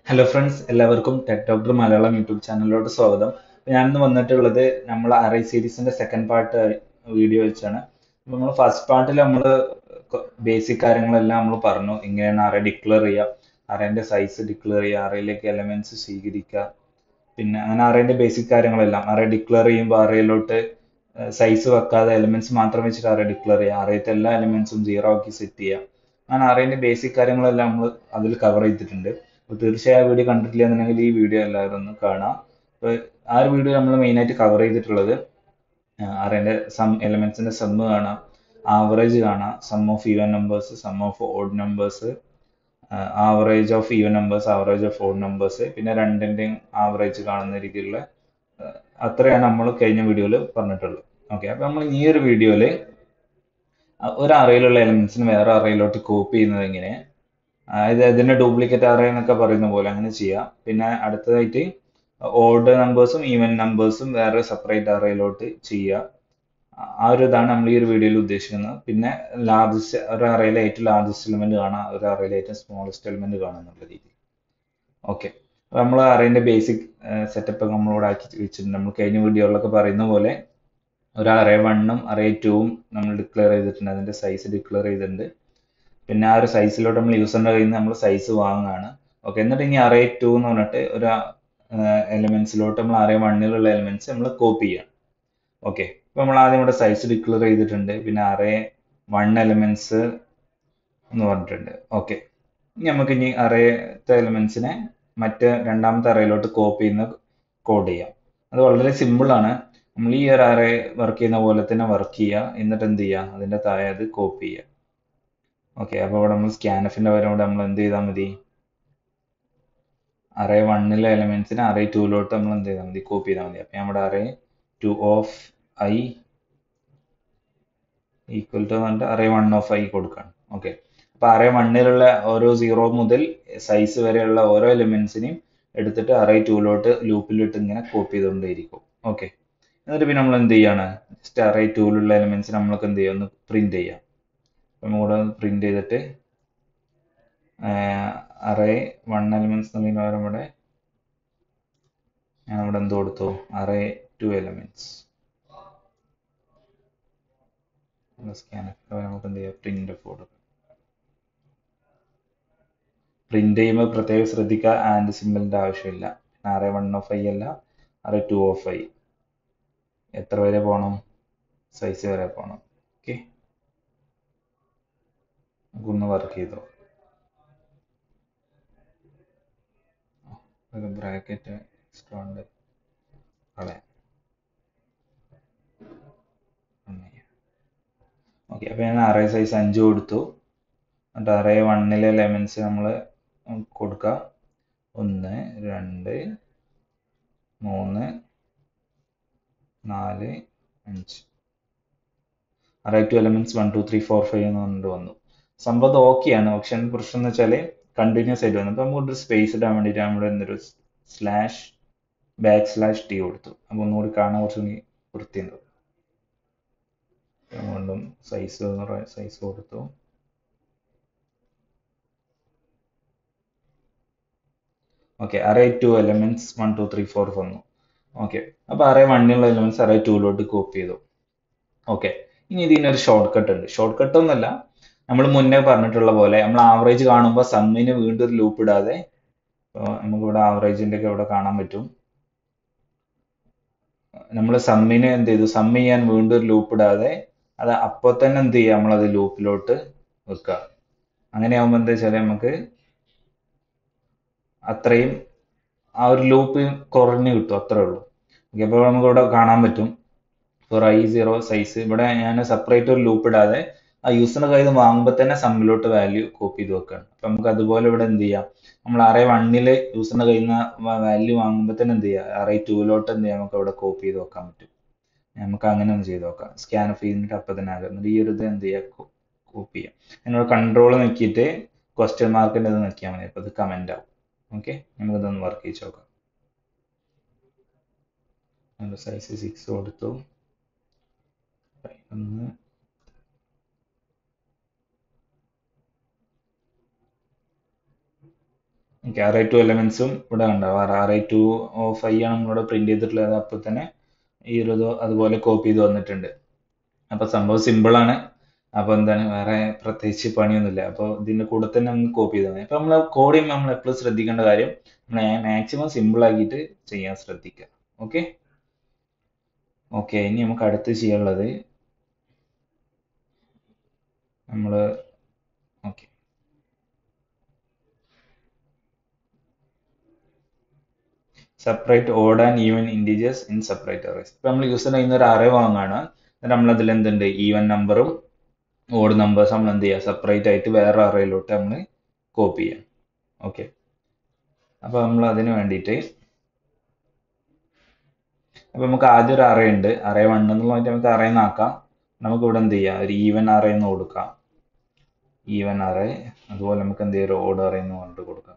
hello friends എല്ലാവർക്കും tech doctor Malayalam YouTube ചാനലിലോട്ട് സ്വാഗതം അപ്പോൾ ഞാനിന്ന് വന്നിട്ടുള്ളത് നമ്മൾ അറേ സീരീസിന്റെ സെക്കൻഡ് പാർട്ട് വീഡിയോ വെച്ചാണ് അപ്പോൾ നമ്മൾ ഫസ്റ്റ് പാർട്ടിൽ നമ്മൾ ബേസിക് കാര്യങ്ങളെല്ലാം നമ്മൾ പറഞ്ഞു ഇങ്ങനെയാണ് അറേ ഡിക്ലെയർ ചെയ്യുക അറേന്റെ സൈസ് ഡിക്ലെയർ ചെയ്യുക അറേയിലേക്ക് എലമെന്റ്സ് സ്വീകരിക്കുക പിന്നെ അങ്ങനെ അറേന്റെ ബേസിക് കാര്യങ്ങളെല്ലാം അറേ ഡിക്ലെയർ ചെയ്യുമ്പോൾ അറേയിലോട്ട് സൈസ് വെക്കാതെ എലമെന്റ്സ് മാത്രം വെച്ചിട്ട് അറേ ഡിക്ലെയർ ചെയ്യുക അറേത്തെ എല്ലാ എലമെന്റ്സും സീറോ ആക്കി സെറ്റ് ചെയ്യുക അങ്ങനെ അറേന്റെ ബേസിക് കാര്യങ്ങളെല്ലാം നമ്മൾ അതിൽ കവർ ചെയ്തിട്ടുണ്ട് അപ്പോൾ തീർച്ചയായും ആ വീഡിയോ കണ്ടിട്ടില്ല എന്നുണ്ടെങ്കിൽ ഈ വീഡിയോ എല്ലാവരും ഒന്ന് കാണാം അപ്പോൾ ആ ഒരു വീഡിയോ നമ്മൾ മെയിനായിട്ട് കവർ ചെയ്തിട്ടുള്ളത് അറേന്റെ സം എലമെന്റ്സിന്റെ സമ്മ് കാണാം ആവറേജ് കാണാം sum of even numbers sum of odd numbers average of even numbers average of odd numbers പിന്നെ രണ്ടിന്റെയും ആവറേജ് കാണുന്ന രീതിയിലുള്ള അത്രയാണ് നമ്മൾ കഴിഞ്ഞ വീഡിയോയിൽ പറഞ്ഞിട്ടുള്ളത് ഓക്കെ അപ്പൊ നമ്മൾ ഈ ഒരു വീഡിയോയിൽ ഒരു അറയിലുള്ള എലമെന്റ്സിന് വേറെ അറയിലോട്ട് കോപ്പി ചെയ്യുന്നത് എങ്ങനെ അതായത് അതിന്റെ ഡ്യൂപ്ലിക്കേറ്റ് അറേ എന്നൊക്കെ പറയുന്ന പോലെ അങ്ങനെ ചെയ്യാം പിന്നെ അടുത്തതായിട്ട് ഓഡ് നമ്പേഴ്സും ഈവൻ നമ്പേഴ്സും വേറെ സെപ്പറേറ്റ് അറയിലോട്ട് ചെയ്യുക ആ ഒരു ഇതാണ് നമ്മൾ ഈ ഒരു വീഡിയോയിൽ ഉദ്ദേശിക്കുന്നത് പിന്നെ ലാർജസ്റ്റ് ഒരു അറയിലെ ഏറ്റവും ലാർജസ്റ്റ് എലിമെന്റ് കാണാം ഒരു അറയിലെ ഏറ്റവും സ്മോളസ്റ്റ് എലിമെന്റ് കാണാം എന്നുള്ള രീതി ഓക്കെ അപ്പോൾ നമ്മൾ അറേന്റെ ബേസിക് സെറ്റപ്പ് നമ്മളോട് ആക്കി വെച്ചിട്ടുണ്ട് നമ്മൾ കഴിഞ്ഞ വീഡിയോകളിലൊക്കെ പറയുന്ന പോലെ ഒരു അറേ വണ്ണും അറേ ടൂവും നമ്മൾ ഡിക്ലെയർ ചെയ്തിട്ടുണ്ട് അതിന്റെ സൈസ് ഡിക്ലെയർ ചെയ്തിട്ടുണ്ട് പിന്നെ ആ ഒരു സൈസിലോട്ട് നമ്മൾ യൂസറിന്റെ കയ്യിൽ നിന്ന് നമ്മൾ സൈസ് വാങ്ങുകയാണ് ഓക്കെ എന്നിട്ട് ഇനി അറേ ടു എന്ന് പറഞ്ഞിട്ട് ഒരു എലിമെന്റ്സിലോട്ട് നമ്മൾ അറേ വണ്ണിലുള്ള എലിമെന്റ്സ് നമ്മൾ കോപ്പി ചെയ്യാം ഓക്കെ ഇപ്പൊ നമ്മൾ ആദ്യം ഇവിടെ സൈസ് ഡിക്ലെയർ ചെയ്തിട്ടുണ്ട് പിന്നെ അറേ വൺ എലിമെന്റ്സ് എന്ന് പറഞ്ഞിട്ടുണ്ട് ഓക്കെ ഇനി നമുക്ക് ഇനി അറേത്തെ എലിമെന്റ്സിനെ മറ്റ് രണ്ടാമത്തെ അറയിലോട്ട് കോപ്പി ചെയ്യുന്ന കോഡ് ചെയ്യാം അത് വളരെ സിമ്പിൾ ആണ് നമ്മൾ ഈ ഒരു അറേ വർക്ക് ചെയ്യുന്ന പോലെ തന്നെ വർക്ക് ചെയ്യുക എന്നിട്ട് എന്ത് ചെയ്യുക അതിന്റെ താഴെ അത് കോപ്പി ചെയ്യുക ഓക്കെ അപ്പോൾ ഇവിടെ നമ്മൾ സ്കാനഫിന്റെ പകരം ഇവിടെ നമ്മൾ എന്ത് ചെയ്താൽ മതി അറേ വണ്ണിലെ എലമെന്റ്സിനെ അറേ ടൂലോട്ട് നമ്മൾ എന്ത് ചെയ്താൽ മതി കോപ്പി ചെയ്താൽ മതി അപ്പം നമ്മുടെ array two of I equal to പറഞ്ഞിട്ട് അറേ വൺ ഓഫ് ഐ കൊടുക്കണം ഓക്കെ അപ്പൊ അറേ വണ്ണിലുള്ള ഓരോ സീറോ മുതൽ സൈസ് വരെയുള്ള ഓരോ എലിമെന്റ്സിനെയും എടുത്തിട്ട് അറേ ടൂലോട്ട് ലൂപ്പിലിട്ട് ഇങ്ങനെ കോപ്പി ചെയ്തുകൊണ്ടേയിരിക്കും ഓക്കെ എന്നിട്ട് പിന്നെ നമ്മൾ എന്ത് ചെയ്യാണ് ജസ്റ്റ് അറേ ടൂലുള്ള എലിമെന്റ്സ് നമ്മൾക്ക് എന്ത് ചെയ്യാം ഒന്ന് പ്രിന്റ് ചെയ്യാം നമ്മളിവിടെ പ്രിന്റ് ചെയ്തിട്ട് അറേ വൺ എലിമെന്റ്സ് എന്നതിന് പകരം ഇവിടെ ഞാൻ ഇവിടെ എന്ത് കൊടുത്തു അറേ ടു എലിമെന്റ്സ് സ്കാൻ നമുക്ക് എന്ത് ചെയ്യാം പ്രിന്റ് ഓഫ് കൊടുക്കാം പ്രിന്റ് ചെയ്യുമ്പോൾ പ്രത്യേകം ശ്രദ്ധിക്കുക ആൻഡ് സിമ്പിളിന്റെ ആവശ്യമില്ല അറേ വൺ ഓഫ് ഐ അല്ല അറേ ടു ഓഫ് ഐ എത്ര വരെ പോകണം സൈസ് വരെ പോകണം ഓക്കെ നമുക്കൊന്ന് വർക്ക് ചെയ്തോ ഒരു ബ്രാക്കറ്റ് എക്സ്ട്രാ ഉണ്ട് കളയാം ഓക്കെ അപ്പോൾ ഞാൻ അറേ സൈസ് അഞ്ച് കൊടുത്തു എന്നിട്ട് അറേ വണ്ണിലെ ലെമൻസ് നമ്മൾ കൊടുക്കുക ഒന്ന് രണ്ട് മൂന്ന് നാല് അഞ്ച് array two elements one two three four five എന്ന് പറഞ്ഞിട്ട് വന്നു സംഭവം ഓക്കെയാണ് പക്ഷെ പ്രശ്നം എന്ന് വെച്ചാൽ കണ്ടിന്യൂസ് ആയിട്ട് വന്നു അപ്പൊ നമുക്ക് ഒരു സ്പേസ് ഇടാൻ വേണ്ടിയിട്ട് നമ്മുടെ എന്തൊരു സ്ലാഷ് ബാക്ക് സ്ലാഷ് ടി കൊടുത്തു അപ്പൊ ഒന്നുകൂടി കാണാൻ കുറച്ചുകൂടി വൃത്തിയുണ്ടാവും വീണ്ടും സൈസ് സൈസ് കൊടുത്തു okay array two elements one two three four വന്നു ഓക്കെ അപ്പൊ അറേ വണ്ണിലുള്ള എലമെന്റ്സ് അറേ ടൂലോട്ട് കോപ്പി ചെയ്തു ഓക്കെ ഇനി ഇതിനൊരു ഷോർട്ട് കട്ട് ഉണ്ട് ഷോർട്ട് കട്ട് ഒന്നല്ല നമ്മൾ മുന്നേ പറഞ്ഞിട്ടുള്ള പോലെ നമ്മൾ ആവറേജ് കാണുമ്പോൾ സമ്മിന് വീണ്ടും ഒരു ലൂപ്പ് ഇടാതെ നമുക്ക് ഇവിടെ ആവറേജിന്റെ ഒക്കെ ഇവിടെ കാണാൻ പറ്റും നമ്മൾ സമ്മിന് എന്ത് ചെയ്തു സം ചെയ്യാൻ വീണ്ടും ഒരു ലൂപ്പ് ഇടാതെ അത് അപ്പോൾ തന്നെ എന്ത് ചെയ്യുക നമ്മളത് ലൂപ്പിലോട്ട് വെക്കുക അങ്ങനെയാകുമ്പോൾ എന്താ വെച്ചാൽ നമുക്ക് അത്രയും ആ ഒരു ലൂപ്പ് കുറഞ്ഞു കിട്ടും അത്രേ ഉള്ളൂ ഓക്കെ അപ്പോൾ നമുക്ക് ഇവിടെ കാണാൻ പറ്റും ഫോർ ഐ സീറോ സൈസ് ഇവിടെ ഞാൻ സെപ്പറേറ്റ് ഒരു ലൂപ്പ് ഇടാതെ ആ യൂസറിന്റെ കയ്യിൽ നിന്ന് വാങ്ങുമ്പോൾ തന്നെ സമ്മിലോട്ട് വാല്യൂ കോപ്പി ചെയ്ത് വെക്കുകയാണ് അപ്പൊ നമുക്ക് അതുപോലെ ഇവിടെ എന്ത് ചെയ്യാം നമ്മൾ അറേ വണ്ണില് യൂസറിന്റെ കയ്യിൽ നിന്ന് വാല്യൂ വാങ്ങുമ്പോൾ തന്നെ എന്ത് ചെയ്യാം അറേ ടൂലോട്ട് എന്ത് ചെയ്യാം നമുക്ക് അവിടെ കോപ്പി ചെയ്ത് വെക്കാൻ പറ്റും നമുക്ക് അങ്ങനെ ഒന്ന് ചെയ്ത് നോക്കാം സ്കാൻ ഓഫ് ചെയ്തിട്ട് അപ്പം തന്നെ ആകും എന്നിട്ട് ഈ ഒരു ഇത് എന്ത് ചെയ്യാം കോപ്പി ചെയ്യാം എന്നോട് കൺട്രോൾ നോക്കിയിട്ട് ക്വസ്റ്റ്യൻ മാർക്കിൻ്റെ ഇത് നോക്കിയാൽ മതി അപ്പോൾ ഇത് കമന്റ് ആവും ഓക്കെ നമുക്കിതൊന്ന് വർക്ക് ചെയ്ത് നോക്കാം സൈസ് സിക്സ് കൊടുത്തു ഒന്ന് ഓക്കെ അറേ ടു എലമെന്റ്സും ഇവിടെ ഉണ്ടാവും അറേ ടു ഫൈവ് ആണ് നമ്മളിവിടെ പ്രിന്റ് ചെയ്തിട്ടുള്ളത് അപ്പോൾ തന്നെ ഈ ഒരു ഇത് അതുപോലെ കോപ്പി ചെയ്ത് വന്നിട്ടുണ്ട് അപ്പൊ സംഭവം സിമ്പിൾ ആണ് അപ്പൊ എന്താണ് വേറെ പ്രത്യേകിച്ച് പണിയൊന്നുമില്ല അപ്പൊ ഇതിന്റെ കൂടെ തന്നെ നമുക്ക് കോപ്പി ചെയ്താൽ മതി അപ്പൊ നമ്മൾ കോഡ് ചെയ്യുമ്പോൾ നമ്മൾ എപ്പോഴും ശ്രദ്ധിക്കേണ്ട കാര്യം നമ്മൾ മാക്സിമം സിമ്പിൾ ആക്കിയിട്ട് ചെയ്യാൻ ശ്രദ്ധിക്കുക ഓക്കെ ഓക്കെ ഇനി നമുക്ക് അടുത്ത് ചെയ്യാനുള്ളത് നമ്മൾ okay separate odd and even integers in separate arrays ഇപ്പൊ നമ്മൾ യൂസർ ചെയ്യുന്ന ഒരു അറേ വാങ്ങാണ് എന്നിട്ട് നമ്മൾ അതിൽ എന്തുണ്ട് ഈവൻ നമ്പറും ഓഡ് നമ്പേഴ്സ് നമ്മൾ എന്ത് ചെയ്യുക സെപ്പറേറ്റ് ആയിട്ട് വേറെ അറേയിലോട്ട് നമ്മൾ കോപ്പി ചെയ്യാം ഓക്കെ അപ്പൊ നമ്മൾ അതിന് വേണ്ടിയിട്ട് അപ്പൊ നമുക്ക് ആദ്യം ഒരു അറേ ഉണ്ട് അറേ വൺ എന്നുള്ളതായിട്ട് നമുക്ക് അറേ ആക്കാം നമുക്ക് ഇവിടെ എന്ത് ചെയ്യാം ഒരു ഈവൻ അറേ എന്ന് കൊടുക്കാം ഈവൻ അറേ അതുപോലെ നമുക്ക് എന്ത് ചെയ്യാം ഒരു ഓഡ് അറേ എന്ന് കൊണ്ട് കൊടുക്കാം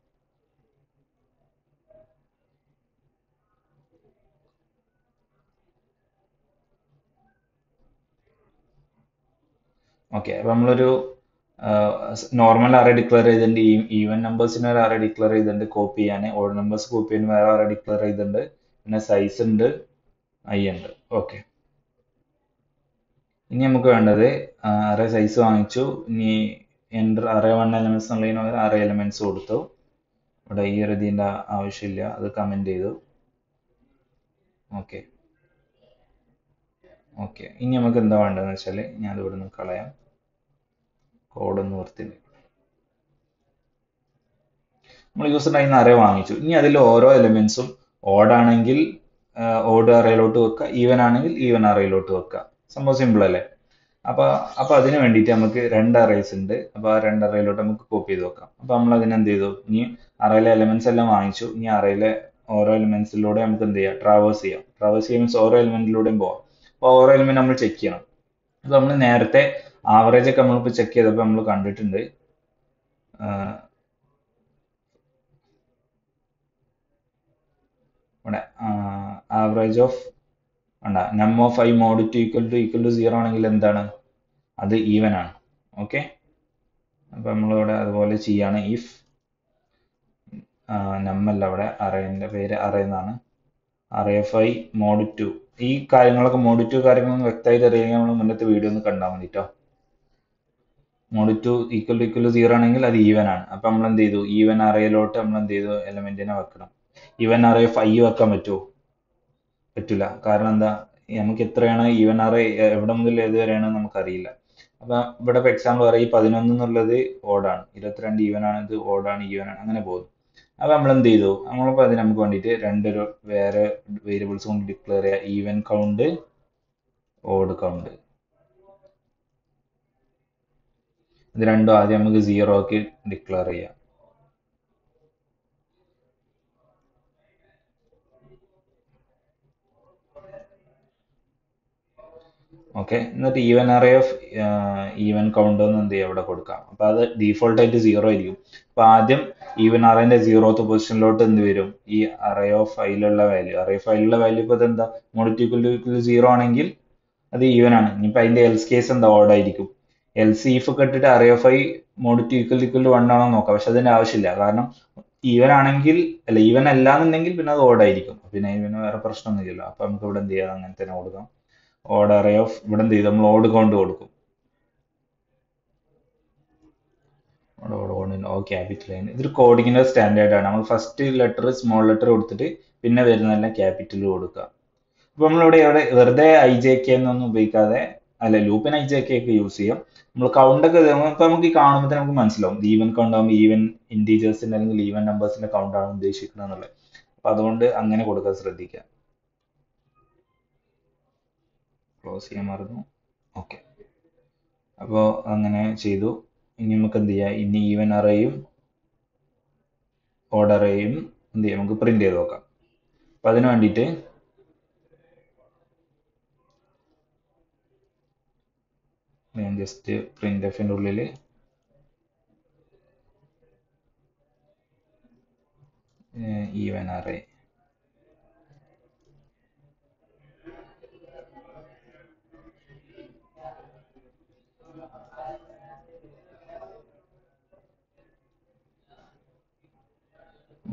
ഓക്കെ അപ്പൊ നമ്മളൊരു നോർമൽ അറേ ഡിക്ലെയർ ചെയ്തിട്ടുണ്ട് ഈ ഈവൻ നമ്പേഴ്സിന് ഒരു അറേ ഡിക്ലെയർ ചെയ്തിട്ടുണ്ട് കോപ്പി ചെയ്യാൻ ഓഡ് നമ്പേഴ്സ് കോപ്പി ചെയ്യാൻ വേറെ അറേ ഡിക്ലെയർ ചെയ്തിട്ടുണ്ട് പിന്നെ സൈസ് ഉണ്ട് ഐ ഉണ്ട് ഓക്കെ ഇനി നമുക്ക് വേണ്ടത് അറേ സൈസ് വാങ്ങിച്ചു ഇനി എൻ്റർ അറേ വൺ എലമെന്റ്സ് എന്നുള്ളതിന് പകരം അറേ എലമെന്റ്സ് കൊടുത്തു ഇവിടെ ഈ ഒരു ഇതിൻ്റെ ആവശ്യമില്ല അത് കമന്റ് ചെയ്തു ഓക്കെ ഓക്കെ ഇനി നമുക്ക് എന്താ വേണ്ടതെന്ന് വെച്ചാൽ ഞാൻ അത് ഇവിടെ നിന്ന് കളയാം കോഡൊന്ന് വൃത്തില്ല നമ്മൾ യൂസറിൻ്റെ കയ്യിൽ നിന്ന് അറേ വാങ്ങിച്ചു ഇനി അതിൽ ഓരോ എലിമെന്റ്സും ഓഡ് ആണെങ്കിൽ ഓഡ് അറയിലോട്ട് വെക്കുക ഈവൻ ആണെങ്കിൽ ഈവൻ അറയിലോട്ട് വെക്കുക സംഭവം സിമ്പിൾ അല്ലേ അപ്പൊ അപ്പൊ അതിന് വേണ്ടിയിട്ട് നമുക്ക് രണ്ട് അറേസ് ഉണ്ട് അപ്പൊ ആ രണ്ട് അറയിലോട്ട് നമുക്ക് കോപ്പി ചെയ്ത് വെക്കാം അപ്പൊ നമ്മൾ അതിന് എന്ത് ചെയ്തു ഇനി അറയിലെ എലിമെന്റ്സ് എല്ലാം വാങ്ങിച്ചു ഇനി അറയിലെ ഓരോ എലിമെന്റ്സിലൂടെ നമുക്ക് എന്ത് ചെയ്യാം ട്രാവേഴ്സ് ചെയ്യാം ട്രാവേഴ്സ് ചെയ്യുമ്പോൾ ഓരോ എലിമെന്റിലൂടെയും പോവാം അപ്പോൾ ഓരോ എലിമെന്റ് നമ്മൾ ചെക്ക് ചെയ്യണം അപ്പൊ നമ്മൾ നേരത്തെ ആവറേജ് ഒക്കെ നമ്മളിപ്പോൾ ചെക്ക് ചെയ്തപ്പോൾ നമ്മൾ കണ്ടിട്ടുണ്ട് ഇവിടെ ആവറേജ് ഓഫ് വേണ്ട num of I mod two equal to equal to zero ആണെങ്കിൽ എന്താണ് അത് ഈവൻ ആണ് ഓക്കെ അപ്പൊ നമ്മളിവിടെ അതുപോലെ ചെയ്യാണ് ഇഫ് നമ്മല്ല അവിടെ അറേന്റെ പേര് അറേ എന്നാണ് array of I mod two ഈ കാര്യങ്ങളൊക്കെ മോഡ് ടു കാര്യങ്ങളൊന്നും വ്യക്തമായിട്ട് അറിയാമെങ്കിൽ നമ്മൾ മുന്നത്തെ വീഡിയോ ഒന്ന് കണ്ടാൽ മതി കേട്ടോ mod two equal to equal to zero ആണെങ്കിൽ അത് ഈവൻ ആണ് അപ്പൊ നമ്മൾ എന്ത് ചെയ്തു ഈവൻ അറയിലോട്ട് നമ്മൾ എന്ത് ചെയ്തു എലമെന്റിനെ വെക്കണം ഈവൻ അറേ ഓഫ് ഐ വെക്കാൻ പറ്റുമോ പറ്റില്ല കാരണം എന്താ നമുക്ക് എത്രയാണ് ഈവൻ അറേ എവിടെ മുതൽ ഏത് വരെയാണ് നമുക്കറിയില്ല അപ്പൊ ഇവിടെ ഇപ്പൊ എക്സാമ്പിൾ പറയാം ഈ പതിനൊന്ന് എന്നുള്ളത് ഓടാണ് ഇരുപത്തിരണ്ട് ഈവൻ ആണ് ഇത് ഓടാണ് ഈവൻ ആണ് അങ്ങനെ പോകുന്നു അപ്പൊ നമ്മൾ എന്ത് ചെയ്തു നമ്മളിപ്പോ അതിന് നമുക്ക് വേണ്ടിയിട്ട് രണ്ടൊരു വേറെ വേരിയബിൾസ് കൊണ്ട് ഡിക്ലെയർ ചെയ്യാം ഈവൻ കൗണ്ട് ഓഡ് കൗണ്ട് ഇത് രണ്ടും ആദ്യം നമുക്ക് സീറോ ആക്കി ഡിക്ലെയർ ചെയ്യാം ഓക്കെ എന്നിട്ട് even array of even count എന്ന് എന്ത് ചെയ്യാം ഇവിടെ കൊടുക്കാം അപ്പൊ അത് ഡീഫോൾട്ട് ആയിട്ട് സീറോ ആയിരിക്കും അപ്പൊ ആദ്യം ഈവൻ അറേന്റെ സീറോത്ത് പൊസിഷനിലോട്ട് എന്ത് വരും ഈ അറേ ഓഫ് ഫൈലുള്ള വാല്യൂ അറേ ഫൈലുള്ള വാല്യൂ ഇപ്പൊ എന്താ മോണിറ്റിക്കൽ ടു സീറോ ആണെങ്കിൽ അത് ഈവൻ ആണ് ഇനിയിപ്പോ അതിന്റെ എൽസ് കേസ് എന്താ ഓഡ് ആയിരിക്കും എൽ സി ഇഫ് ഒക്കെ ഇട്ടിട്ട് അറേ ഓഫ് ഐ മോഡിറ്റ് ഈക്വൽ ഈക്വൽ വൺ ആണോ നോക്കാം പക്ഷെ അതിന്റെ ആവശ്യമില്ല കാരണം ഈവൻ ആണെങ്കിൽ അല്ല ഈവൻ അല്ല എന്നുണ്ടെങ്കിൽ പിന്നെ അത് ഓഡ് ആയിരിക്കും പിന്നെ ഇവന് വേറെ പ്രശ്നമൊന്നുമില്ലല്ലോ അപ്പൊ നമുക്ക് ഇവിടെ എന്ത് ചെയ്യാം അങ്ങനെ തന്നെ കൊടുക്കാം ഓഡ് അറേ ഓഫ് ഇവിടെ എന്ത് ചെയ്യും നമ്മൾ ഓഡ് കൗണ്ട് കൊടുക്കും odd count O capital line ഇതൊരു കോഡിങ്ങിന്റെ സ്റ്റാൻഡേർഡ് ആണ് നമ്മൾ ഫസ്റ്റ് ലെറ്റർ സ്മോൾ ലെറ്റർ കൊടുത്തിട്ട് പിന്നെ വരുന്നതെല്ലാം ക്യാപിറ്റൽ കൊടുക്കുക അപ്പൊ നമ്മളിവിടെ ഇവിടെ വെറുതെ ഐ ജെ കെ എന്നൊന്നും ഉപയോഗിക്കാതെ അല്ല ലൂപ്പിന് ഐ ജെ കെ ഒക്കെ യൂസ് ചെയ്യാം നമ്മൾ കൗണ്ട് ഒക്കെ ഇപ്പൊ നമുക്ക് ഈ കാണുമ്പോൾ നമുക്ക് മനസ്സിലാവും ഈവൻ കൗണ്ട് ആകുമ്പോൾ ഈവൻ ഇൻറ്റീജേഴ്സിന്റെ അല്ലെങ്കിൽ ഈവൻ നമ്പേഴ്സിന്റെ കൗണ്ട് ആണ് ഉദ്ദേശിക്കുന്നത് എന്നുള്ളത് അപ്പൊ അതുകൊണ്ട് അങ്ങനെ കൊടുക്കാൻ ശ്രദ്ധിക്കുക ക്ലോസ് ചെയ്യാൻ മറന്നു ഓക്കെ അപ്പോൾ അങ്ങനെ ചെയ്തു ഇനി നമുക്ക് എന്ത് ചെയ്യാം ഇനി ഈവൻ അറേയും ഓഡ് അറേയും എന്ത് ചെയ്യാം നമുക്ക് പ്രിന്റ് ചെയ്ത് നോക്കാം അപ്പൊ അതിന് വേണ്ടിയിട്ട് ഞാൻ ജസ്റ്റ് പ്രിന്റ് എഫിൻ്റെ ഉള്ളിൽ ഈവൻ അറേ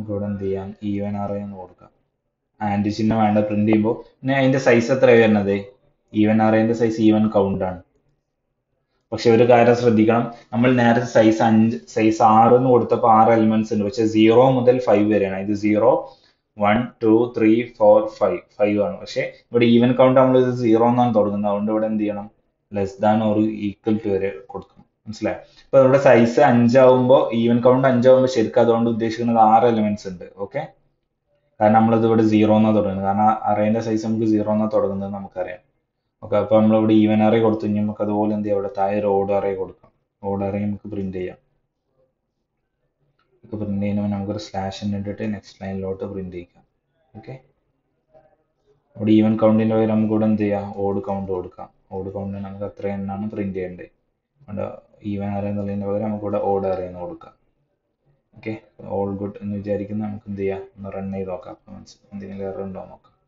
നമുക്ക് ഇവിടെ എന്ത് ചെയ്യാം ഈവൻ അറേ എന്ന് കൊടുക്കാം ആൻഡ് ചിഹ്നം വേണ്ട പ്രിന്റ് ചെയ്യുമ്പോൾ പിന്നെ അതിന്റെ സൈസ് എത്രയാണ് വരുന്നത് ഈവൻ അറേന്റെ സൈസ് ഈവൻ കൗണ്ട് ആണ് പക്ഷെ ഒരു കാര്യം ശ്രദ്ധിക്കണം നമ്മൾ നേരത്തെ സൈസ് അഞ്ച് സൈസ് ആറ് എന്ന് കൊടുത്തപ്പോൾ ആറ് എലിമെന്റ്സ് ഉണ്ട് പക്ഷെ സീറോ മുതൽ ഫൈവ് വരെയാണ് ഇത് zero one two three four five five ആണ് പക്ഷെ ഇവിടെ ഈവൻ കൗണ്ട് നമ്മൾ ഇത് സീറോ എന്നാണ് തുടങ്ങുന്നത് അതുകൊണ്ട് ഇവിടെ എന്ത് ചെയ്യണം less than or equal to വരെ കൊടുക്കണം മനസ്സിലായോ ഇപ്പൊ ഇവിടെ സൈസ് അഞ്ചാവുമ്പോൾ ഈവൻ കൗണ്ട് അഞ്ചാവുമ്പോൾ ശരിക്കും അതുകൊണ്ട് ഉദ്ദേശിക്കുന്നത് ആറ് എലിമെന്റ്സ് ഉണ്ട് ഓക്കെ കാരണം നമ്മളിത് ഇവിടെ സീറോ എന്നാ തുടങ്ങുന്നത് കാരണം അറേന്റെ സൈസ് നമുക്ക് സീറോ എന്നാ തുടങ്ങുന്നത് നമുക്കറിയാം ഓക്കെ അപ്പൊ നമ്മളിവിടെ ഈവൻ അറേ കൊടുത്തു കഴിഞ്ഞാൽ നമുക്ക് അതുപോലെ എന്ത് ചെയ്യാം ഇവിടെ താഴെ ഒരു ഓഡ് അറേ കൊടുക്കാം ഓഡ് അറേ നമുക്ക് പ്രിന്റ് ചെയ്യാം നമുക്ക് പ്രിന്റ് ചെയ്യുമ്പോൾ നമുക്കൊരു സ്ലാഷ് ഇട്ടിട്ട് നെക്സ്റ്റ് ലൈനിലോട്ട് പ്രിന്റ് ചെയ്യിക്കാം ഓക്കെ ഇവിടെ ഈവൻ കൗണ്ടിന്റെ പകരം നമുക്ക് ഇവിടെ എന്ത് ചെയ്യാം ഓഡ് കൗണ്ട് കൊടുക്കാം ഓഡ് കൗണ്ട് നമുക്ക് അത്ര എണ്ണാണ് പ്രിന്റ് ചെയ്യേണ്ടത് അവിടെ ഈവൻ അറേ എന്നുള്ളതിന്റെ പകരം നമുക്ക് ഇവിടെ ഓഡ് അറേ എന്ന് കൊടുക്കാം ഓക്കെ ഓൾ ഗുഡ് എന്ന് വിചാരിക്കുന്ന നമുക്ക് എന്ത് ചെയ്യാം ഒന്ന് റൺ ചെയ്ത് നോക്കാം അപ്പൊ മനസ്സിലാവും എന്തെങ്കിലും എറർ ഉണ്ടോ എന്ന് നോക്കാം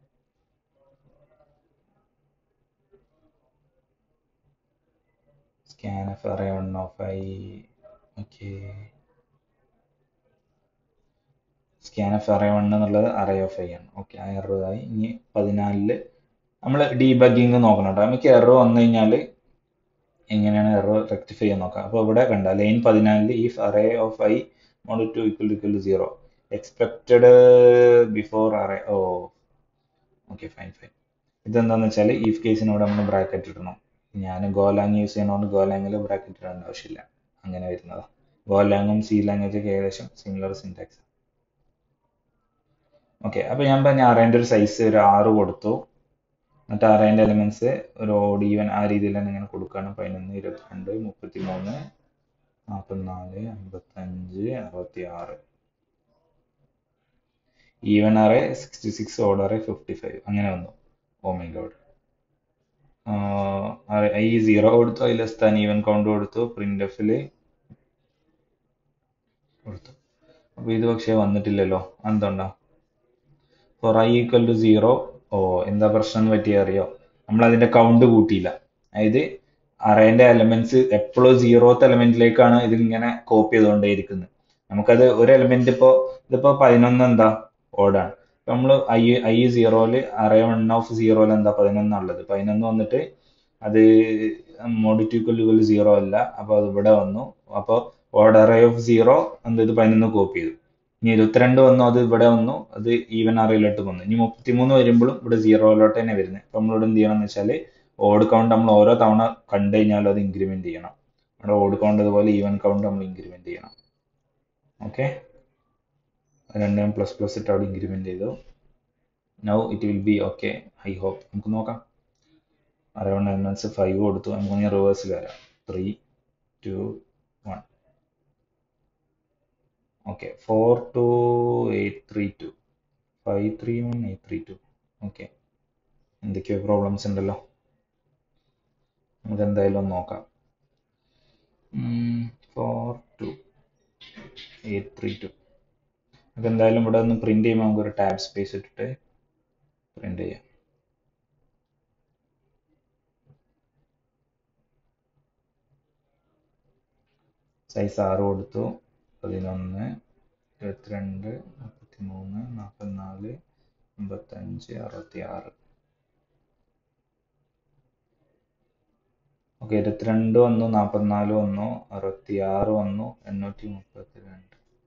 scanf array one of i okay scanf array one എന്നുള്ളത് array of i ആണ് ഓക്കെ ആ എറർ ആയി ഇനി പതിനാലില് നമ്മൾ ഡീബഗിങ് നോക്കണം കേട്ടോ നമുക്ക് എറർ വന്നു കഴിഞ്ഞാൽ എങ്ങനെയാണ് എറർ റെക്ടിഫൈ ചെയ്യാൻ നോക്കാം അപ്പോൾ ഇവിടെ കണ്ട ലൈൻ പതിനാലില് if array of I mod two equal equal to zero expected before array oh okay fine fine ഇതെന്താന്ന് വെച്ചാൽ ഈഫ് കേസിന് ഇവിടെ നമ്മൾ ബ്രാക്കറ്റ് ഇടണം ഞാൻ ഗോലാങ് യൂസ് ചെയ്യുന്നതുകൊണ്ട് ഗോലാങ്ങിൽ ബ്രാക്കറ്റ് ഇടേണ്ട ആവശ്യമില്ല അങ്ങനെ വരുന്നതാ ഗോലാങ്ങും സി ലാംഗ്വേജ് ഒക്കെ ഏകദേശം സിമിലർ സിൻടാക്സ് ഓക്കെ അപ്പൊ ഞാൻ പറഞ്ഞ അറേൻ്റെ ഒരു സൈസ് ഒരു ആറ് കൊടുത്തു എന്നിട്ട് അറേൻ്റെ എലിമെന്റ്സ് ഒരു ഓഡ് ഈവൻ ആ രീതിയിൽ തന്നെ ഇങ്ങനെ കൊടുക്കുകയാണ് പതിനൊന്ന് ഇരുപത്തിരണ്ട് മുപ്പത്തി മൂന്ന് നാൽപ്പത്തിനാല് അമ്പത്തഞ്ച് അറുപത്തി ആറ് even array sixty six odd array fifty five അങ്ങനെ വന്നു ഓ മൈ ഗോഡ് ഈ സീറോ കൊടുത്തു അതിൽ സ്ഥാൻ ഈവൻ കൗണ്ട് കൊടുത്തു പ്രിന്റ് എഫില് കൊടുത്തു അപ്പൊ ഇത് പക്ഷേ വന്നിട്ടില്ലല്ലോ എന്തുകൊണ്ടാ for I equal to zero oh എന്താ പ്രശ്നം എന്ന് പറ്റിയ അറിയോ നമ്മൾ അതിന്റെ കൗണ്ട് കൂട്ടിയില്ല അതായത് അറേന്റെ എലമെന്റ്സ് എപ്പോഴും സീറോത്ത് എലമെന്റിലേക്കാണ് ഇത് ഇങ്ങനെ കോപ്പി ചെയ്തുകൊണ്ടേയിരിക്കുന്നത് നമുക്കത് ഒരു എലമെന്റ് ഇപ്പോ ഇതിപ്പോ പതിനൊന്ന് എന്താ ഓടാണ് നമ്മൾ ഐ ഐ സീറോയില് അറേ വൺ ഓഫ് സീറോയിൽ എന്താ പതിനൊന്നുള്ളത് പതിനൊന്ന് വന്നിട്ട് അത് മോഡിറ്റ് ഈക്വൽ ഈക്വൽ സീറോ അല്ല അപ്പൊ അത് ഇവിടെ വന്നു അപ്പൊ ഓർഡർ അറേ ഓഫ് സീറോ എന്ത് ഇത് പതിനൊന്ന് കോപ്പി ചെയ്തു ഇനി ഇരുപത്തിരണ്ട് വന്നു അത് ഇവിടെ വന്നു അത് ഈവൻ അറയിലോട്ട് വന്നു ഇനി മുപ്പത്തിമൂന്ന് വരുമ്പോഴും ഇവിടെ സീറോയിലോട്ട് തന്നെ വരുന്നത് അപ്പൊ നമ്മളിവിടെ എന്ത് ചെയ്യണം എന്ന് വെച്ചാൽ ഓഡ് കൗണ്ട് നമ്മൾ ഓരോ തവണ കണ്ടു കഴിഞ്ഞാലും അത് ഇൻക്രിമെന്റ് ചെയ്യണം നമ്മുടെ ഓഡ് കൗണ്ട് അതുപോലെ ഈവൻ കൗണ്ട് നമ്മൾ ഇൻക്രിമെന്റ് ചെയ്യണം ഓക്കെ രണ്ടും പ്ലസ് പ്ലസ് ഇട്ട് അവിടെ ഇൻക്രിമെന്റ് ചെയ്തു now it will be okay I hope നമുക്ക് നോക്കാം അറൗണ്ട് എലമെന്റ്സ് ഫൈവ് കൊടുത്തു നമുക്ക് ഇനി റിവേഴ്സിൽ വരാം three two one okay four two eight three two five three one eight three two okay എന്തൊക്കെയോ പ്രോബ്ലംസ് ഉണ്ടല്ലോ നമുക്ക് എന്തായാലും ഒന്ന് നോക്കാം four two eight three two നമുക്ക് എന്തായാലും ഇവിടെ ഒന്ന് പ്രിന്റ് ചെയ്യുമ്പോൾ നമുക്ക് ഒരു ടാബ് സ്പേസ് ഇട്ടിട്ട് പ്രിന്റ് ചെയ്യാം സൈസ് ആറ് കൊടുത്തു പതിനൊന്ന് ഇരുപത്തിരണ്ട് മുപ്പത്തി മൂന്ന് നാൽപ്പത്തിനാല് അമ്പത്തഞ്ച് അറുപത്തി ആറ് ഓക്കെ ഇരുപത്തിരണ്ട് വന്നു നാൽപ്പത്തിനാല് വന്നു അറുപത്തി ആറ് വന്നു എണ്ണൂറ്റി മുപ്പത്തിരണ്ട്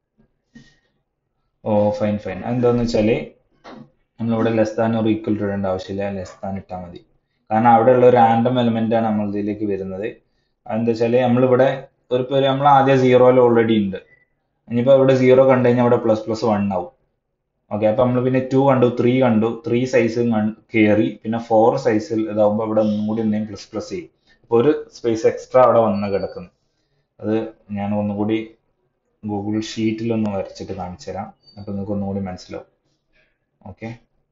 ഓ ഫൈൻ ഫൈൻ എന്താന്ന് വെച്ചാല് നമ്മളിവിടെ ലെസ് ദാൻ ഒരു ഈക്വൽ ടു ഇടേണ്ട ആവശ്യമില്ല ലെസ് ദാൻ ഇട്ടാൽ മതി കാരണം അവിടെ ഉള്ള ഒരു റാൻഡം എലിമെന്റ് ആണ് നമ്മൾ ഇതിലേക്ക് വരുന്നത് അതെന്താ വെച്ചാല് നമ്മളിവിടെ ഒരു പേര് നമ്മൾ ആദ്യം സീറോയിൽ ഓൾറെഡി ഉണ്ട് ഇനിയിപ്പോ ഇവിടെ സീറോ കണ്ടു കഴിഞ്ഞാൽ ഇവിടെ പ്ലസ് പ്ലസ് വൺ ആവും ഓക്കെ അപ്പൊ നമ്മൾ പിന്നെ ടു കണ്ടു ത്രീ കണ്ടു ത്രീ സൈസ് കയറി പിന്നെ ഫോർ സൈസിൽ ഇതാവുമ്പോൾ ഇവിടെ ഒന്നും കൂടി എന്തെങ്കിലും പ്ലസ് പ്ലസ് ചെയ്യും അപ്പൊ ഒരു സ്പേസ് എക്സ്ട്രാ അവിടെ വന്ന് കിടക്കുന്നു അത് ഞാൻ ഒന്നുകൂടി ഗൂഗിൾ ഷീറ്റിൽ ഒന്ന് വരച്ചിട്ട് കാണിച്ചു തരാം അപ്പൊ നിങ്ങൾക്ക് ഒന്നുകൂടി മനസ്സിലാവും ഓക്കെ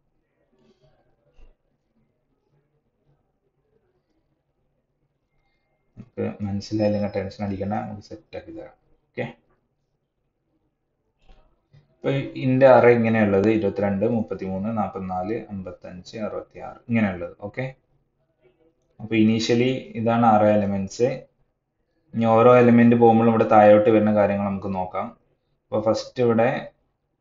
നമുക്ക് മനസ്സിലായില്ലെങ്കിൽ ടെൻഷൻ അടിക്കണ്ട നമുക്ക് സെറ്റ് ആക്കി തരാം ഓക്കെ ഇപ്പൊ ഇതിന്റെ അറ ഇങ്ങനെയുള്ളത് ഇരുപത്തിരണ്ട് മുപ്പത്തിമൂന്ന് നാൽപ്പത്തിനാല് അമ്പത്തഞ്ച് അറുപത്തി ആറ് ഇങ്ങനെയുള്ളത് ഓക്കെ അപ്പൊ ഇനീഷ്യലി ഇതാണ് അറ എലിമെന്റ്സ് ഇനി ഓരോ എലിമെന്റ് പോകുമ്പോഴും ഇവിടെ താഴോട്ട് വരുന്ന കാര്യങ്ങൾ നമുക്ക് നോക്കാം അപ്പൊ ഫസ്റ്റ് ഇവിടെ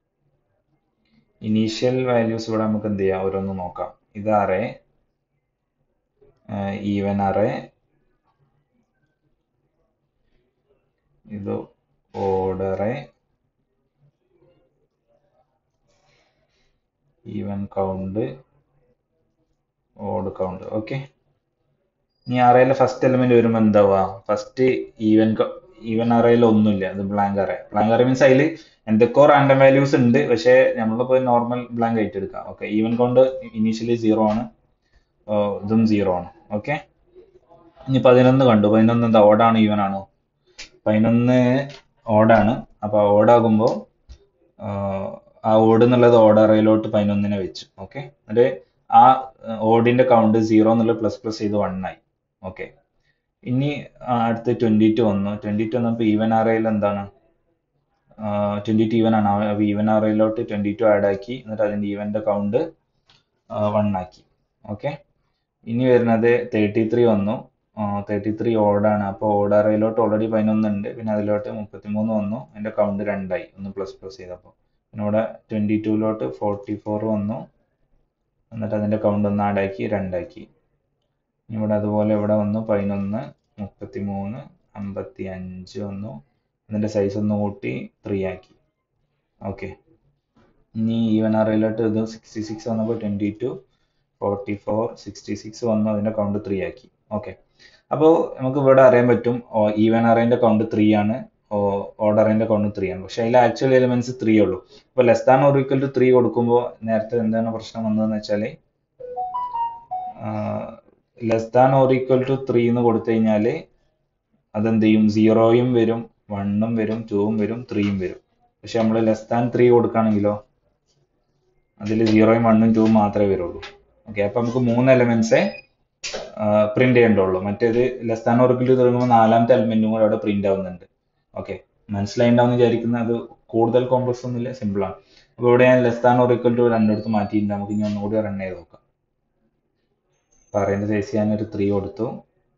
ഇനീഷ്യൽ വാല്യൂസ് ഇവിടെ നമുക്ക് എന്ത് ചെയ്യാം ഓരോന്ന് നോക്കാം ഇത് അറേ ഈവൻ അറേ ഇത് ഓർഡറേ even count odd count okay ഇനി അറയിലെ ഫസ്റ്റ് എലിമെന്റ് വരുമ്പോൾ എന്താവുക ഫസ്റ്റ് ഈവൻ ഈവൻ അറയിൽ ഒന്നുമില്ല അത് blank array blank array means അതിൽ എന്തൊക്കെയോ റാൻഡം വാല്യൂസ് ഉണ്ട് പക്ഷേ നമ്മളിപ്പോൾ നോർമൽ ബ്ലാങ്ക് ആയിട്ട് എടുക്കാം okay even count initially zero ആണ് ഇതും സീറോ ആണ് ഓക്കെ ഇനി പതിനൊന്ന് കണ്ടു പതിനൊന്ന് എന്താ ഓഡാണ് ഈവൻ ആണോ പതിനൊന്ന് ഓഡാണ് അപ്പോൾ ഓഡാകുമ്പോൾ ആ ഓട് എന്നുള്ളത് ഓഡ് അറയിലോട്ട് പതിനൊന്നിനെ വെച്ചു ഓക്കെ എന്നിട്ട് ആ ഓഡിന്റെ കൗണ്ട് സീറോ എന്നുള്ളത് പ്ലസ് പ്ലസ് ചെയ്ത് വൺ ആയി ഓക്കെ ഇനി അടുത്ത് ട്വന്റി ടു വന്നു ട്വന്റി ടു വന്നപ്പോൾ ഈവൻ അറയിൽ എന്താണ് ട്വന്റി ടു ഈവൻ ആണ് അപ്പോൾ ഈവൻ അറയിലോട്ട് ട്വന്റി ടു ആഡ് ആക്കി എന്നിട്ട് അതിന്റെ ഈവന്റെ കൗണ്ട് വൺ ആക്കി ഓക്കെ ഇനി വരുന്നത് തേർട്ടി ത്രീ വന്നു തേർട്ടി ത്രീ ഓടാണ് അപ്പോൾ ഓഡ് അറയിലോട്ട് ഓൾറെഡി പതിനൊന്നുണ്ട് പിന്നെ അതിലോട്ട് മുപ്പത്തിമൂന്ന് വന്നു അതിന്റെ കൗണ്ട് രണ്ടായി ഒന്ന് പ്ലസ് പ്ലസ് ചെയ്തപ്പോൾ പിന്നെ ഇവിടെ ട്വന്റി ടൂലോട്ട് ഫോർട്ടി ഫോർ വന്നു എന്നിട്ട് അതിന്റെ കൗണ്ട് ഒന്ന് ആഡാക്കി രണ്ടാക്കി ഇവിടെ അതുപോലെ ഇവിടെ വന്നു പതിനൊന്ന് മുപ്പത്തി മൂന്ന് അമ്പത്തി അഞ്ച് വന്നു അതിന്റെ സൈസ് ഒന്ന് കൂട്ടി ത്രീ ആക്കി ഓക്കെ ഇനി ഈവൻ അറയിലോട്ട് ഇത് സിക്സ്റ്റി സിക്സ് വന്നപ്പോൾ twenty two forty four sixty six വന്നു അതിന്റെ കൗണ്ട് ത്രീ ആക്കി ഓക്കെ അപ്പോൾ നമുക്ക് ഇവിടെ അറിയാൻ പറ്റും ഈവൻ അറേന്റെ കൗണ്ട് ത്രീ ആണ് ഓർഡർ അറേന്റെ കൗണ്ട് ത്രീ ആണ് പക്ഷെ അതിൽ ആക്ച്വൽ എലിമെന്റ്സ് ത്രീ ഉള്ളൂ അപ്പോൾ less than or equal to three കൊടുക്കുമ്പോൾ നേരത്തെ എന്താണ് പ്രശ്നം വന്നതെന്ന് വെച്ചാൽ less than or equal to three എന്ന് കൊടുത്തു കഴിഞ്ഞാൽ അതെന്ത് ചെയ്യും സീറോയും വരും വണ്ണും വരും ടൂവും വരും ത്രീയും വരും പക്ഷെ നമ്മൾ ലെസ് ദാൻ ത്രീ കൊടുക്കുകയാണെങ്കിലോ അതിൽ സീറോയും വണ്ണും ടൂവും മാത്രമേ വരുള്ളൂ ഓക്കെ അപ്പൊ നമുക്ക് മൂന്ന് എലമെന്റ്സേ പ്രിന്റ് ചെയ്യേണ്ടുള്ളൂ മറ്റേത് less than or equal to തുടങ്ങുമ്പോൾ നാലാമത്തെ എലമെന്റും കൂടെ അവിടെ പ്രിന്റ് ആവുന്നുണ്ട് ഓക്കെ മനസ്സിലായിണ്ടാവും വിചാരിക്കുന്ന അത് കൂടുതൽ കോംപ്ലക്സ് ഒന്നുമില്ല സിമ്പിൾ ആണ് അപ്പോൾ ഇവിടെ ഞാൻ less than or equal to രണ്ടിടത്ത് മാറ്റിയിട്ടുണ്ട് നമുക്ക് ഇനി ഒന്നുകൂടി റൺ ചെയ്ത് നോക്കാം പറയുന്നത് സൈസ് ഞാനൊരു ത്രീ കൊടുത്തു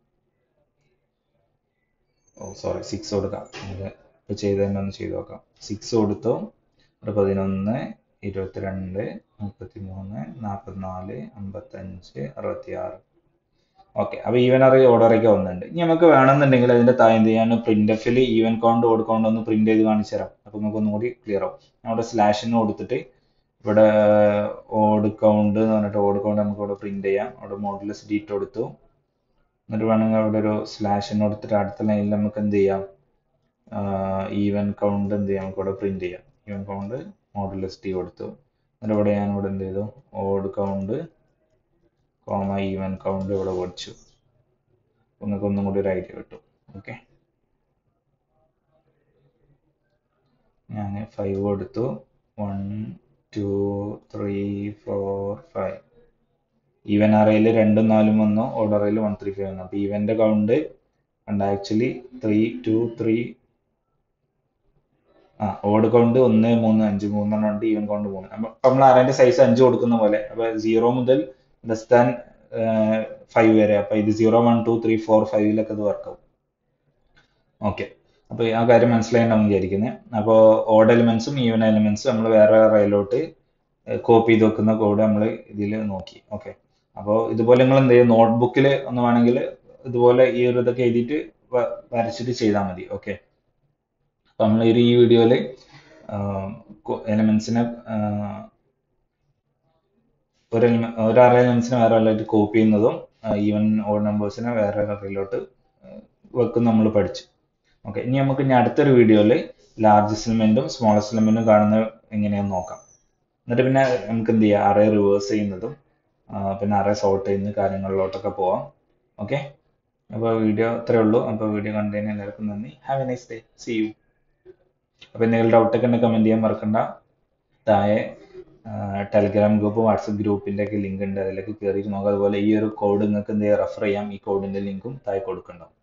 ഓ സോറി സിക്സ് കൊടുക്കാം നമുക്ക് ഇപ്പോൾ ചെയ്ത് തന്നെ ഒന്ന് ചെയ്ത് നോക്കാം സിക്സ് കൊടുത്തു ഒരു പതിനൊന്ന് ഇരുപത്തിരണ്ട് മുപ്പത്തി മൂന്ന് നാൽപ്പത്തിനാല് അമ്പത്തഞ്ച് അറുപത്തി ആറ് ഓക്കെ അപ്പോൾ ഈവൻ അറേ ഓർഡറൊക്കെ വന്നിട്ടുണ്ട് ഇനി നമുക്ക് വേണമെന്നുണ്ടെങ്കിൽ അതിന്റെ താഴെ എന്ത് ചെയ്യാൻ പ്രിന്റ് എഫിൽ ഈവൻ കൗണ്ട് ഓഡ് കൗണ്ട് ഒന്ന് പ്രിന്റ് ചെയ്ത് കാണിച്ചു തരാം അപ്പോൾ നമുക്ക് ഒന്നുകൂടി ക്ലിയർ ആവും അവിടെ സ്ലാഷിന് കൊടുത്തിട്ട് ഇവിടെ ഓഡ് കൗണ്ട് എന്ന് പറഞ്ഞിട്ട് ഓഡ് കൗണ്ട് നമുക്ക് ഇവിടെ പ്രിന്റ് ചെയ്യാം അവിടെ മോഡുലസ് ഡീറ്റ് കൊടുത്തു എന്നിട്ട് വേണമെങ്കിൽ അവിടെ ഒരു സ്ലാഷിന് കൊടുത്തിട്ട് അടുത്ത ലൈനിൽ നമുക്ക് എന്ത് ചെയ്യാം ഈവൻ കൗണ്ട് എന്ത് ചെയ്യാം നമുക്ക് ഇവിടെ പ്രിന്റ് ചെയ്യാം ഈവൻ കൗണ്ട് മോഡുലസ് ഡി കൊടുത്തു എന്നിട്ട് ഇവിടെ ഞാൻ ഇവിടെ എന്ത് ചെയ്തു odd count comma even count ഇവിടെ പഠിച്ചു നിങ്ങൾക്ക് ഒന്നും കൂടി ഒരു ഐഡിയ കിട്ടും ഓക്കെ ഞാൻ ഫൈവ് കൊടുത്തു one two three four five even അറയിൽ രണ്ടും നാലും വന്നു ഓർഡർ അറയിൽ വൺ ത്രീ ഫൈവ് വന്നു അപ്പോൾ ഈവൻ്റെ കൗണ്ട് ഉണ്ട് ആക്ച്വലി ത്രീ ടു ത്രീ ആ ഓഡ് കൗണ്ട് ഒന്ന് മൂന്ന് അഞ്ച് മൂന്നെണ്ണം ഉണ്ട് ഈവൻ കൗണ്ട് മൂന്ന് അപ്പോൾ നമ്മൾ അറേൻ്റെ സൈസ് അഞ്ച് കൊടുക്കുന്ന പോലെ അപ്പോൾ സീറോ മുതൽ ലെസ് ദാൻ ഫൈവ് വരെ അപ്പോൾ ഇത് zero one two three four ഫൈവിലൊക്കെ ഇത് വർക്കാവും ഓക്കെ അപ്പോൾ ആ കാര്യം മനസ്സിലായിട്ടാണ് വിചാരിക്കുന്നത് അപ്പോൾ ഓഡ് എലിമെന്റ്സും ഈവൻ എലിമെന്റ്സും നമ്മൾ വേറെ റയിലോട്ട് കോപ്പി ചെയ്ത് വെക്കുന്ന കോഡ് നമ്മൾ ഇതിൽ നോക്കി ഓക്കെ അപ്പോൾ ഇതുപോലെ നിങ്ങൾ എന്ത് ചെയ്യും നോട്ട്ബുക്കിൽ ഒന്ന് വേണമെങ്കിൽ ഇതുപോലെ ഈ ഒരു ഇതൊക്കെ എഴുതിയിട്ട് വരച്ചിട്ട് ചെയ്താൽ മതി ഓക്കെ അപ്പോൾ നമ്മൾ ഈ വീഡിയോയിൽ എലിമെന്റ്സിനെ ഒരു ഒരു അറേ എലിമെന്റ്സിനെ വേറെ അറയിലോട്ട് കോപ്പി ചെയ്യുന്നതും ഈവൻ ഓഡ് നമ്പേഴ്സിനെ വേറെ അറയിലോട്ട് വെക്കും നമ്മൾ പഠിച്ചു ഓക്കെ ഇനി നമുക്ക് ഇനി അടുത്തൊരു വീഡിയോയിൽ ലാർജസ്റ്റ് എലിമെന്റും സ്മോളസ്റ്റ് എലിമെന്റും കാണുന്നത് എങ്ങനെയാന്ന് നോക്കാം എന്നിട്ട് പിന്നെ നമുക്ക് എന്ത് ചെയ്യാം അറേ റിവേഴ്സ് ചെയ്യുന്നതും പിന്നെ അറേ സോർട്ട് ചെയ്യുന്ന കാര്യങ്ങളിലോട്ടൊക്കെ പോവാം ഓക്കെ അപ്പോൾ വീഡിയോ ഇത്രയേ ഉള്ളൂ അപ്പോൾ വീഡിയോ കണ്ടതിന് എല്ലാവർക്കും നന്ദി have a nice day see you അപ്പോൾ എന്തെങ്കിലും ഡൗട്ടൊക്കെ ഉണ്ടെങ്കിൽ കമൻറ്റ് ചെയ്യാൻ മറക്കണ്ട താഴെ ടെലിഗ്രാം ഗ്രൂപ്പ് വാട്സപ്പ് ഗ്രൂപ്പിൻ്റെ ഒക്കെ ലിങ്ക് ഉണ്ട് അതിലേക്ക് കയറിയിട്ട് നോക്കാം അതുപോലെ ഈ ഒരു കോഡ് നിങ്ങൾക്ക് എന്ത് ചെയ്യാം റെഫർ ചെയ്യാം ഈ കോഡിൻ്റെ ലിങ്കും താഴെ കൊടുക്കുന്നുണ്ടാവും